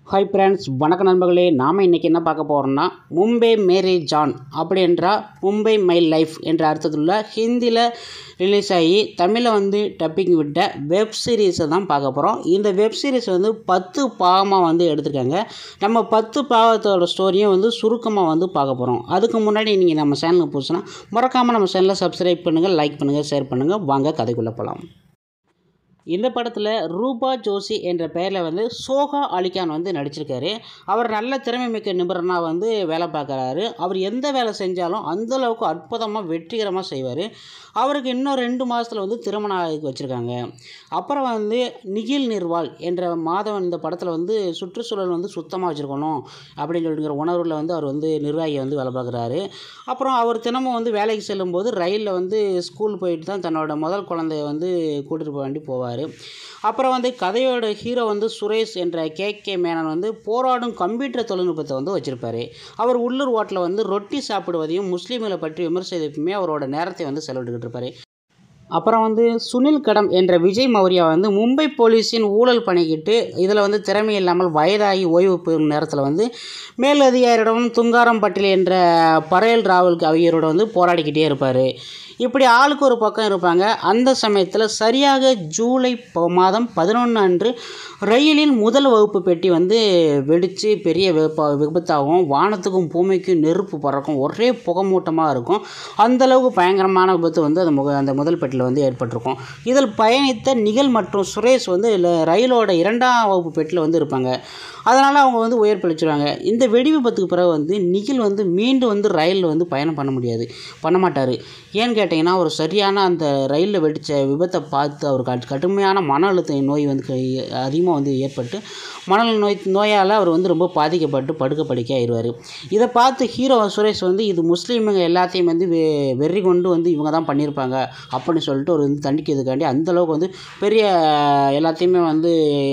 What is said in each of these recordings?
hi friends வணக்கம் நண்பர்களே நாம் இன்றைக்கி என்ன பார்க்க போகிறோம்னா மும்பை மேரி ஜான் அப்படின்ற மும்பை மை லைஃப் என்ற அர்த்தத்தில் ஹிந்தியில் ரிலீஸ் ஆகி தமிழில் வந்து டப்பிங் விட்ட வெப் சீரிஸை தான் பார்க்க போகிறோம் இந்த வெப் சீரிஸ் வந்து பத்து பாகமாக வந்து எடுத்திருக்காங்க நம்ம பத்து பாகத்தோட ஸ்டோரியும் வந்து சுருக்கமாக வந்து பார்க்க போகிறோம் அதுக்கு முன்னாடி நீங்கள் நம்ம சேனலுக்கு புதுசுனா மறக்காமல் நம்ம சேனலை சப்ஸ்கிரைப் பண்ணுங்கள் லைக் பண்ணுங்கள் ஷேர் பண்ணுங்கள் வாங்க கதைக்குள்ளே போகலாம் இந்த படத்தில் ரூபா ஜோஷி என்ற பெயரில் வந்து சோஹா அலிகான் வந்து நடிச்சிருக்காரு அவர் நல்ல திறமை மிக்க நிபுணராக வந்து வேலை பார்க்குறாரு அவர் எந்த வேலை செஞ்சாலும் அந்த அளவுக்கு அற்புதமாக வெற்றிகரமாக செய்வார் அவருக்கு இன்னும் ரெண்டு மாதத்தில் வந்து திருமணம் ஆகி வச்சுருக்காங்க அப்புறம் வந்து நிகில் நிர்வால் என்ற மாதவன் இந்த படத்தில் வந்து சுற்றுச்சூழல் வந்து சுத்தமாக வச்சுருக்கணும் அப்படின்னு சொல்லிங்கிற உணர்வில் வந்து அவர் வந்து நிர்வாகி வந்து வேலை பார்க்குறாரு அப்புறம் அவர் தினமும் வந்து வேலைக்கு செல்லும்போது ரயிலில் வந்து ஸ்கூல் போயிட்டு தான் தன்னோட முதல் குழந்தைய வந்து கூட்டிகிட்டு போக வேண்டி போவார் அப்புறம் வந்து கதையோட ஹீரோ வந்து சுரேஷ் என்ற கே கே மேனன் வந்து போராடும் கம்ப்யூட்டர் தொழில்நுட்பத்தை வந்து வச்சுருப்பார் அவர் உள்ளூர் ஓட்டில் வந்து ரொட்டி சாப்பிடுவதையும் முஸ்லீம்களை பற்றி விமர்சிப்பதுமே அவரோட நேரத்தை வந்து செலவிட்டுக்கிட்டு இருப்பார் அப்புறம் வந்து சுனில் கடம் என்ற விஜய் மௌரியா வந்து மும்பை போலீஸின் ஊழல் பண்ணிக்கிட்டு இதில் வந்து திறமை இல்லாமல் வயதாகி ஓய்வு பெறும் நேரத்தில் வந்து மேலதிகாரியிடம் துங்காரம் பட்டில் என்ற பரேல் ராவல் அவையரோட வந்து போராடிக்கிட்டே இருப்பார் இப்படி ஆளுக்கு ஒரு பக்கம் இருப்பாங்க அந்த சமயத்தில் சரியாக ஜூலை ப- மாதம் பதினொன்று அன்று ரயிலின் முதல் வகுப்பு பெட்டி வந்து வெடித்து பெரிய விப விபத்தாகும் வானத்துக்கும் பூமிக்கும் நெருப்பு பறக்கும் ஒரே புகமூட்டமாக இருக்கும் அந்தளவுக்கு பயங்கரமான விபத்து வந்து அந்த முக அந்த முதல் பெட்டியில் வந்து ஏற்பட்டிருக்கும் இதில் பயணித்த நிகழ் மற்றும் சுரேஷ் வந்து இல்ல ரயிலோட இரண்டாம் வகுப்பு பெட்டியில் வந்து இருப்பாங்க அதனால் அவங்க வந்து உயிர் பிழைச்சிருவாங்க இந்த வெடி விபத்துக்கு பிறகு வந்து நிகில் வந்து மீண்டும் வந்து ரயிலில் வந்து பயணம் பண்ண முடியாது பண்ண மாட்டார் ஏன்னு கேட்டிங்கன்னா ஒரு சரியான அந்த ரயிலில் வெடித்த விபத்தை பார்த்து அவர் கட் கடுமையான மன அழுத்த நோய் வந்து அதிகமாக வந்து ஏற்பட்டு மணல் நோய் நோயால் அவர் வந்து ரொம்ப பாதிக்கப்பட்டு படுக்க படுக்க ஆயிடுவார் இதை பார்த்து ஹீரோ சுரேஷ் வந்து இது முஸ்லீமுங்க எல்லாத்தையும் வந்து வெ வெறி கொண்டு வந்து இவங்க தான் பண்ணியிருப்பாங்க அப்படின்னு சொல்லிட்டு ஒரு வந்து தண்டிக்கிறதுக்காண்டி அந்தளவுக்கு வந்து பெரிய எல்லாத்தையுமே வந்து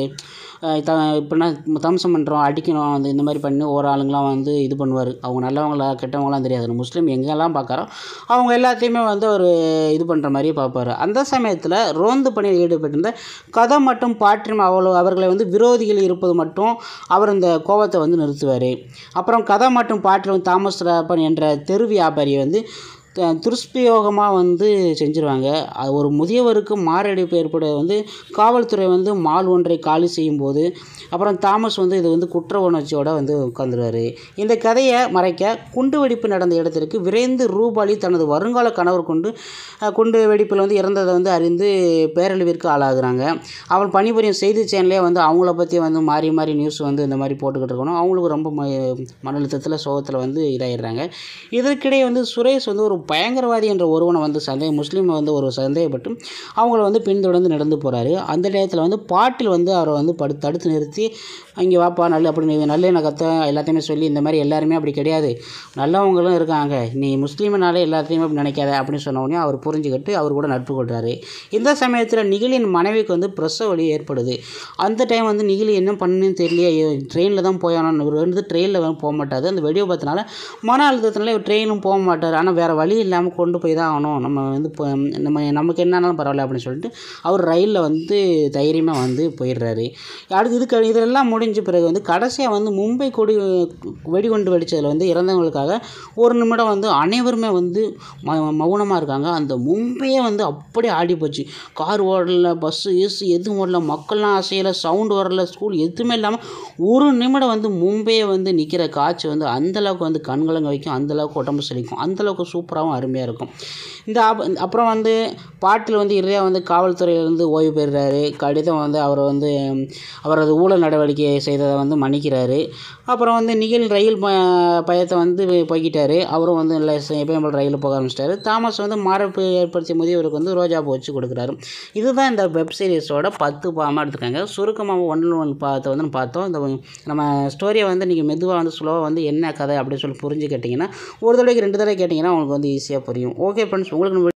அஹ் த இப்படின்னா தம்சம் பண்ணுறோம் அடிக்கணும் அந்த இந்த மாதிரி பண்ணி ஒரு ஆளுங்களாம் வந்து இது பண்ணுவார் அவங்க நல்லவங்களா கெட்டவங்களாம் தெரியாது முஸ்லீம் எங்கெல்லாம் பார்க்குறோம் அவங்க எல்லாத்தையுமே வந்து அவர் இது பண்ணுற மாதிரியே பார்ப்பார் அந்த சமயத்தில் ரோந்து பணியில் ஈடுபட்டிருந்த கதை மற்றும் பாற்றிம் அவ்வளோ அவர்களை வந்து விரோதிகள் இருப்பது மட்டும் அவர் இந்த கோபத்தை வந்து நிறுத்துவார் அப்புறம் கதை மற்றும் பாற்றிம் தாமஸ் ராப்பன் என்ற தெரு வியாபாரியை வந்து த- துஷ்பிரயோகமாக வந்து செஞ்சுருவாங்க அது ஒரு முதியவருக்கு மாரடைப்பு ஏற்பட வந்து காவல்துறை வந்து மால் ஒன்றை காலி செய்யும்போது அப்புறம் தாமஸ் வந்து இது வந்து குற்ற உணர்ச்சியோட வந்து உட்காந்துருவார் இந்த கதையை மறைக்க குண்டு வெடிப்பு நடந்த இடத்திற்கு விரைந்து ரூபாலி தனது வருங்கால கணவர் கொண்டு அஹ், குண்டு வெடிப்பில் வந்து இறந்ததை வந்து அறிந்து பேரழிவிற்கு ஆளாகுறாங்க அவள் பணிபுரியும் செய்தி சேனலே வந்து அவங்கள பற்றி வந்து மாறி மாறி நியூஸ் வந்து இந்த மாதிரி போட்டுக்கிட்டு இருக்கணும் அவங்களுக்கு ரொம்ப ம மன அழுத்தத்தில் சோகத்தில் வந்து இதாகிடுறாங்க இதற்கிடையே வந்து சுரேஷ் வந்து ஒரு பயங்கரவாதி என்ற ஒருவனை வந்து சந்தேக முஸ்லீமை வந்து ஒரு சந்தேகப்பட்டு அவங்கள வந்து பின்தொடர்ந்து நடந்து போகிறாரு அந்த நேரத்தில் வந்து பாட்டில் வந்து அவரை வந்து படு தடுத்து நிறுத்தி இங்கே வாப்பா நல்ல அப்படி நீ நல்ல கத்த எல்லாத்தையுமே சொல்லி இந்த மாதிரி எல்லாருமே அப்படி கிடையாது நல்லவங்களும் இருக்காங்க நீ முஸ்லீம்னாலே எல்லாத்தையுமே அப்படி நினைக்காத அப்படின்னு சொன்ன உடனே அவர் புரிஞ்சுக்கிட்டு அவர் கூட நட்பு கொள்கிறாரு இந்த சமயத்தில் நிகிலின் மனைவிக்கு வந்து பிரசவ வலி ஏற்படுது அந்த டைம் வந்து நிகிலி என்ன பண்ணுன்னு தெரியலையே ட்ரெயினில் தான் போயானோம் இவர் வந்து ட்ரெயினில் வந்து போக மாட்டார் அந்த வெடி விபத்தினால மன அழுத்தத்தினால இவர் ட்ரெயினும் போக மாட்டார் ஆனால் வேறு வழி இல்லாமல் கொண்டு போய் தான் ஆகணும் நம்ம வந்து இப்போ நம்ம நமக்கு என்னன்னாலும் பரவாயில்ல அப்படின்னு சொல்லிட்டு அவர் ரயிலில் வந்து தைரியமாக வந்து போயிடுறாரு அடுத்து இதுக்கு இதெல்லாம் முடிஞ்ச பிறகு வந்து கடைசியாக வந்து மும்பை கொடி வெடிகுண்டு வெடிச்சதில் வந்து இறந்தவங்களுக்காக ஒரு நிமிடம் வந்து அனைவருமே வந்து ம மௌனமாக இருக்காங்க அந்த மும்பையே வந்து அப்படியே ஆடி போச்சு கார் ஓடல பஸ்ஸு ஏசி எதுவும் ஓடல மக்கள்லாம் அசையலை சவுண்டு வரல ஸ்கூல் எதுவுமே இல்லாமல் ஒரு நிமிடம் வந்து மும்பையை வந்து நிற்கிற காட்சி வந்து அந்தளவுக்கு வந்து கண்கலங்க வைக்கும் அந்தளவுக்கு உடம்பு செழிக்கும் அந்தளவுக்கு சூப்பராகவும் அருமையாக இருக்கும் இந்த ஆப- அப்புறம் வந்து பாட்டில் வந்து இறுதியாக வந்து காவல்துறையிலேருந்து ஓய்வு பெறுறாரு கடிதம் வந்து அவர் வந்து ம், அவரது ஊழல் நடவடிக்கை செய்ததை வந்து மன்னிக்கிறாரு அப்புறம் வந்து நிகில் ரயில் ப பயத்தை வந்து போய்கிட்டாரு அவரும் வந்து இல்லை எப்பயும் போல் ரயிலில் போக ஆரம்பிச்சிட்டாரு தாமஸ் வந்து மாரடைப்பு ஏற்படுத்திய முதியவருக்கு வந்து ரோஜா பூ வச்சு கொடுக்குறாரு இதுதான் இந்த வெப் சீரிஸோட பத்து பாகமாக எடுத்துருக்காங்க சுருக்கமாக ஒன்று ஒன்று பார்த்து வந்து நம்ம பார்த்தோம் இந்த நம்ம ஸ்டோரியை வந்து நீங்கள் மெதுவாக வந்து ஸ்லோவாக வந்து என்ன கதை அப்படின்னு சொல்லி புரிஞ்சு கேட்டிங்கன்னா ஒரு தடவைக்கு ரெண்டு தடவை கேட்டிங்கன்னா உங்களுக்கு வந்து ஈஸியாக புரியும் ஓகே ஃப்ரெண்ட்ஸ் உங்களுக்கு நம்ம